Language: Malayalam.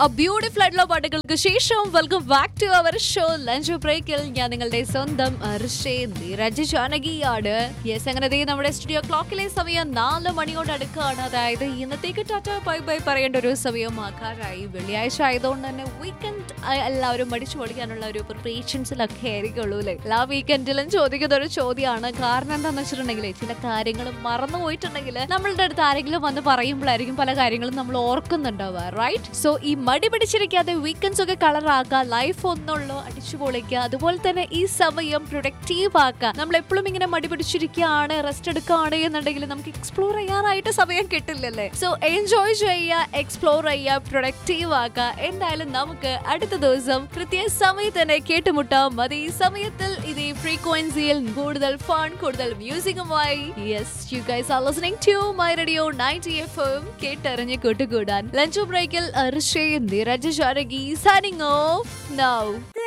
ബ്യൂട്ടിഫുൾ ആയിട്ടുള്ള പാട്ടുകൾക്ക് ശേഷം welcome back to our show lunch ബ്രേക്കിൽ ഞാൻ നിങ്ങളുടെ സ്വന്തം രജ ജാനകിയാണ് യെസ് അങ്ങനെ ദേ നമ്മുടെ സ്റ്റുഡിയോ ക്ലോക്കിലെ സമയം നാല് മണിയോട് അടുക്കുകയാണ് അതായത് ഇന്നത്തേക്ക് ടാറ്റ ബൈ ബൈ പറയേണ്ട ഒരു സമയമാക്കാറായി വെള്ളിയാഴ്ച ആയതുകൊണ്ട് തന്നെ വീക്കെൻഡ് എല്ലാവരും മടിച്ചു പഠിക്കാനുള്ള ഒരു പ്രിപ്പറേഷൻസിലൊക്കെ ആയിരിക്കുള്ളൂ അല്ലേ എല്ലാ വീക്കെൻഡിലും ചോദിക്കുന്ന ഒരു ചോദ്യമാണ് കാരണം എന്താണെന്ന് വെച്ചിട്ടുണ്ടെങ്കിൽ ചില കാര്യങ്ങൾ മറന്നു പോയിട്ടുണ്ടെങ്കിൽ നമ്മളുടെ അടുത്ത് ആരെങ്കിലും വന്ന് പറയുമ്പോഴായിരിക്കും പല കാര്യങ്ങളും നമ്മൾ ഓർക്കുന്നുണ്ടാവുക റൈറ്റ് സോ ഈ മടി പിടിച്ചിരിക്കാതെ വീക്കെൻഡ്സ് ഒക്കെ കളറാക്കുക ലൈഫ് ഒന്നുള്ളൂ അടിച്ചു പൊളിക്കുക അതുപോലെ തന്നെ ഈ സമയം പ്രൊഡക്റ്റീവ് ആക്കുക നമ്മൾ എപ്പോഴും ഇങ്ങനെ മടി പിടിച്ചിരിക്കുകയാണ് റെസ്റ്റ് എടുക്കുകയാണ് എന്നുണ്ടെങ്കിൽ നമുക്ക് എക്സ്പ്ലോർ ചെയ്യാനായിട്ട് സമയം കിട്ടില്ലല്ലേ സോ എൻജോയ് ചെയ്യുക എക്സ്പ്ലോർ ചെയ്യുക പ്രൊഡക്റ്റീവ് ആക്കുക എന്തായാലും നമുക്ക് അടുത്ത ദിവസം കൃത്യ സമയത്ത് തന്നെ കേട്ടുമുട്ടാം മതി ഈ സമയത്തിൽ ഇതേ ഫ്രീക്വൻസിയിൽ കൂടുതൽ ഫൺ കൂടുതൽ മ്യൂസിക്കുമായി yes you guys are listening to my radio 90 FM കേട്ടറിഞ്ഞ് കൂട്ടുകൂടാൻ ലഞ്ച് ബ്രേക്കിൽ അർഷേ നിരജ ശാരകി സൈനിങ് ഓഫ് നൗ